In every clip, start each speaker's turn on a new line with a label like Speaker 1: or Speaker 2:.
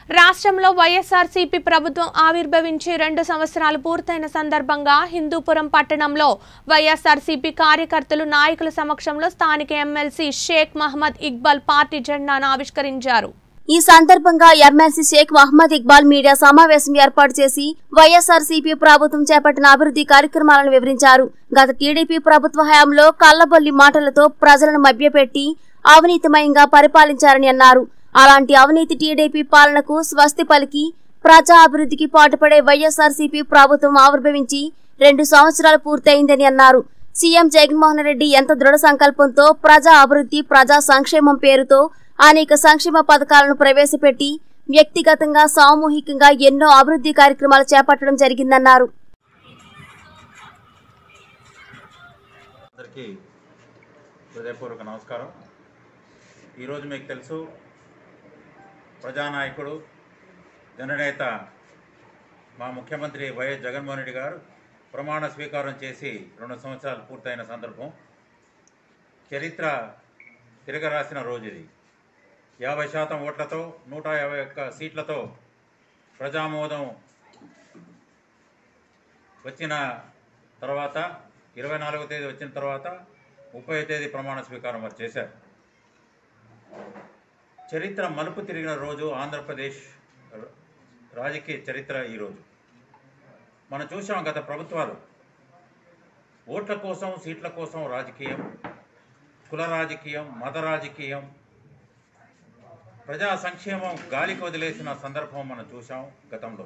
Speaker 1: రాష్ట్రంలో వైఎస్ఆర్సీపీ ప్రభుత్వం ఆవిర్భవించి రెండు సంవత్సరాలు పూర్తయిన సందర్భంగా హిందూపురం పట్టణంలో వైఎస్ఆర్సీపీ కార్యకర్తలు నాయకుల సమక్షంలో స్థానిక ఎమ్మెల్సీ షేక్ మహమ్మద్ ఇక్బాల్ పార్టీ జెండాను ఆవిష్కరించారు
Speaker 2: ఈ సందర్భంగా ఎమ్మెల్సీ షేక్ మహమ్మద్ ఇక్బాల్ మీడియా సమావేశం ఏర్పాటు చేసి వైఎస్ఆర్ సిపి ప్రభుత్వం చేపట్టిన అభివృద్ధి కార్యక్రమాలను వివరించారు గత టీడీపీ ప్రభుత్వ హయాంలో కల్లబొల్లి మాటలతో ప్రజలను మభ్యపెట్టి అవినీతిమయంగా పరిపాలించారని అన్నారు అలాంటి అవినీతి టీడీపీ పాలనకు స్వస్తి పలికి ప్రజా అభివృద్ధికి పాటుపడే వైఎస్ఆర్ సిపి ప్రభుత్వం ఆవిర్భవించి రెండు సంవత్సరాలు పూర్తయిందని అన్నారు సీఎం జగన్మోహన్ రెడ్డి ఎంత దృఢ సంకల్పంతో ప్రజా అభివృద్ధి ప్రజా సంక్షేమం పేరుతో అనేక సంక్షేమ పథకాలను ప్రవేశపెట్టి వ్యక్తిగతంగా సామూహికంగా ఎన్నో అభివృద్ధి కార్యక్రమాలు చేపట్టడం జరిగిందన్నారు
Speaker 3: అందరికీ హృదయపూర్వక నమస్కారం ఈరోజు మీకు తెలుసు ప్రజానాయకుడు జననేత మా ముఖ్యమంత్రి వైఎస్ జగన్మోహన్ రెడ్డి గారు ప్రమాణ స్వీకారం చేసి రెండు సంవత్సరాలు పూర్తయిన సందర్భం చరిత్ర తిరగరాసిన రోజు ఇది యాభై శాతం ఓట్లతో నూట యాభై ఒక్క సీట్లతో ప్రజామోదం వచ్చిన తర్వాత ఇరవై నాలుగో తేదీ వచ్చిన తర్వాత ముప్పై తేదీ ప్రమాణ స్వీకారం వారు చేశారు చరిత్ర మలుపు తిరిగిన రోజు ఆంధ్రప్రదేశ్ ర- రాజకీయ చరిత్ర ఈరోజు మనం చూసాం గత ప్రభుత్వాలు ఓట్ల కోసం సీట్ల కోసం రాజకీయం కుల రాజకీయం మత రాజకీయం ప్రజా సంక్షేమం గాలికి వదిలేసిన సందర్భం మనం చూసాం గతంలో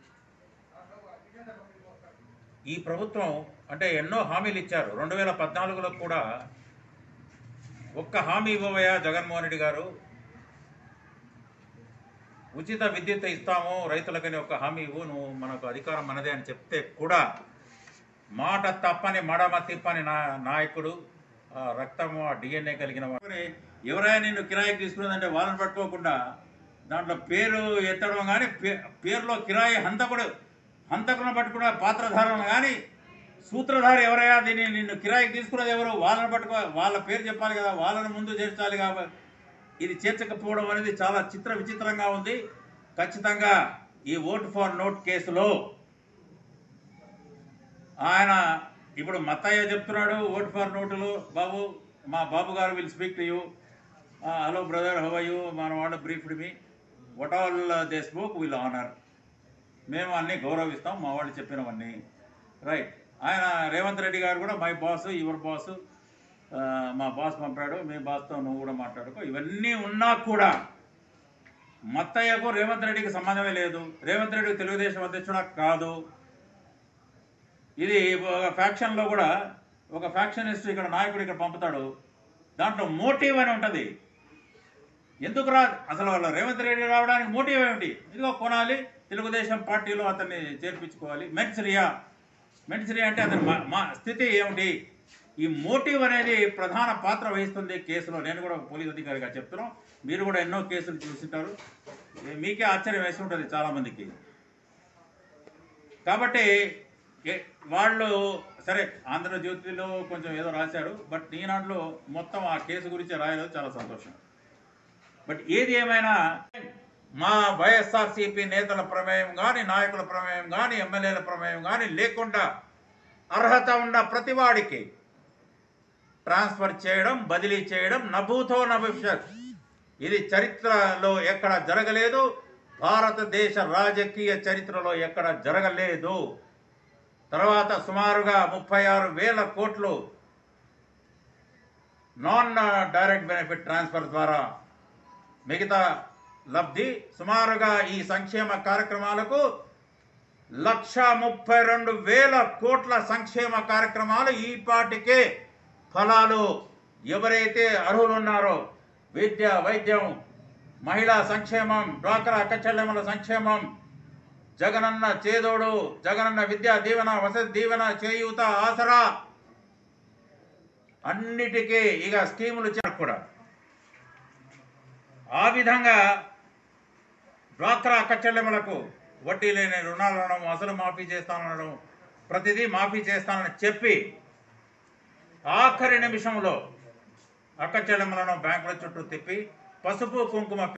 Speaker 3: ఈ ప్రభుత్వం అంటే ఎన్నో హామీలు ఇచ్చారు రెండు వేల పద్నాలుగులో కూడా ఒక్క హామీ ఇవ్వవయ్యా జగన్మోహన్ రెడ్డి గారు ఉచిత విద్యుత్ ఇస్తాము రైతులకని ఒక హామీ ఇవ్వు నువ్వు మనకు అధికారం మనదే అని చెప్తే కూడా మాట తప్పని మడమ తిప్పని నా నాయకుడు ఆ రక్తము ఆ డిఎన్ఏ కలిగిన వాడు ఎవరైనా నిన్ను కిరాయికి తీసుకున్నదంటే వాళ్ళని పట్టుకోకుండా దాంట్లో పేరు ఎత్తడం కానీ పేరులో కిరాయి హంతకుడు హంతకులను పట్టుకున్న పాత్రధారులను కానీ సూత్రధారి ఎవరయ్యా దీన్ని నిన్ను కిరాయికి తీసుకున్నది ఎవరు వాళ్ళని పట్టుకో వాళ్ళ పేరు చెప్పాలి కదా వాళ్ళని ముందు చేర్చాలి కాబట్టి ఇది చేర్చకపోవడం అనేది చాలా చిత్ర విచిత్రంగా ఉంది ఖచ్చితంగా ఈ ఓట్ ఫర్ నోట్ కేసులో ఆయన ఇప్పుడు మత్తయ్య చెప్తున్నాడు ఓట్ ఫర్ నోటులు బాబు మా Babu garu will speak to you hello brother have you మన వాళ్ళు briefed me what all they spoke will honour మేము అన్నీ గౌరవిస్తాం మా వాళ్ళు చెప్పినవన్నీ రైట్ ఆయన రేవంత్ రెడ్డి గారు కూడా మై బాస్ యువర్ బాస్ మా బాస్ పంపాడు మీ బాస్తో నువ్వు కూడా మాట్లాడుకో ఇవన్నీ ఉన్నా కూడా మత్తయ్యకు రేవంత్ రెడ్డికి సంబంధమే లేదు రేవంత్ రెడ్డి తెలుగుదేశం అధ్యక్షుడా కాదు ఇది ఒక ఫ్యాక్షన్లో కూడా ఒక ఫ్యాక్షనిస్ట్ ఇక్కడ నాయకుడు ఇక్కడ పంపుతాడు దాంట్లో మోటివ్ అని ఉంటుంది ఎందుకు రా అసలు వాళ్ళ రేవంత్ రెడ్డి రావడానికి మోటివ్ ఏమిటి ఇదిగో కొనాలి తెలుగుదేశం పార్టీలో అతన్ని చేర్పించుకోవాలి మెన్సరియా మెన్సరియా అంటే అతని మా- మా స్థితి ఏమిటి ఈ మోటివ్ అనేది ప్రధాన పాత్ర వహిస్తుంది కేసులో నేను కూడా ఒక పోలీస్ అధికారిగా చెప్తున్నాం మీరు కూడా ఎన్నో కేసులు చూసింటారు ఏ- మీకే ఆశ్చర్యం వేసి ఉంటుంది చాలామందికి కాబట్టి ఏ- వాళ్ళు సరే ఆంధ్రజ్యోతిలో కొంచెం ఏదో రాశాడు బట్ ఈనాడులో మొత్తం ఆ కేసు గురించి రాయలేదు చాలా సంతోషం బట్ ఏది ఏమైనా మా వైఎస్ఆర్సీపీ నేతల ప్రమేయం కానీ నాయకుల ప్రమేయం కానీ ఎమ్మెల్యేల ప్రమేయం కానీ లేకుండా అర్హత ఉన్న ప్రతివాడికి ట్రాన్స్ఫర్ చేయడం బదిలీ చేయడం నభూతో నభవిష్యత్ ఇది చరిత్రలో ఎక్కడ జరగలేదు భారతదేశ రాజకీయ చరిత్రలో ఎక్కడ జరగలేదు తర్వాత సుమారుగా ముప్పై ఆరు వేల కోట్లు నాన్ డైరెక్ట్ బెనిఫిట్ ట్రాన్స్ఫర్ ద్వారా మిగతా లబ్ధి సుమారుగా ఈ సంక్షేమ కార్యక్రమాలకు లక్ష ముప్పై రెండు వేల కోట్ల సంక్షేమ కార్యక్రమాలు ఈ పాటికే ఫలాలు ఎవరైతే అర్హులు ఉన్నారో విద్య వైద్యం మహిళా సంక్షేమం డ్వాక్రా అక్కచెల్లెమ్మల సంక్షేమం జగనన్న చేదోడు జగనన్న విద్యా దీవెన వసతి దీవెన చేయూత ఆసరా అన్నిటికీ ఇక స్కీములు ఇచ్చారు కూడా ఆ విధంగా డ్వాక్రా అక్కచెల్లెమ్మలకు వడ్డీ లేని రుణాలు అనడం అసలు మాఫీ చేస్తానడం ప్రతిదీ మాఫీ చేస్తానని చెప్పి ఆఖరి నిమిషంలో అక్క చెల్లెమ్మలను బ్యాంకుల చుట్టూ తిప్పి పసుపు కుంకుమ